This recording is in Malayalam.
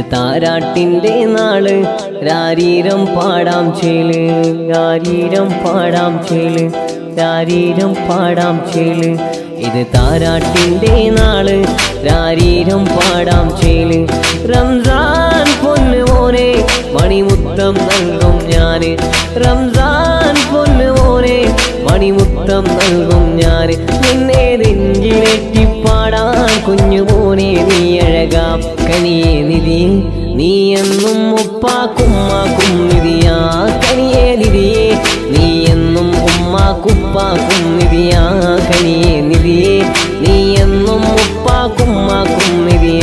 ഇത് താരാട്ടിൻ്റെ നാള് രാരീരം പാടാം ചേല് രാരീരം പാടാം ചേല് രാരീരം പാടാം ചേല് ഇത് താരാട്ടിൻ്റെ നാള് രാരീരം പാടാം ചേല് റംസാൻ പൊന്നു മോനെ മണിമുത്തം നൽകും ഞാന് റംസാൻ പൊന്നു മോനെ മണിമുത്തം നൽകും ഞാന് നിന്നെ നെഞ്ചിലെത്തി പാടാൻ കുഞ്ഞു മോനെ നീ അഴകാം കനിയെ നിധി നീ എന്നും ഉപ്പാക്കുമ്മാക്കും നിധിയാ കനിയെ നിധിയെ നീ എന്നും ഉമ്മാക്കുപ്പാക്കും നിധിയാ കനിയെ നിധിയെ നീ എന്നും ഉപ്പാക്കുമ്മാക്കും നിധിയാ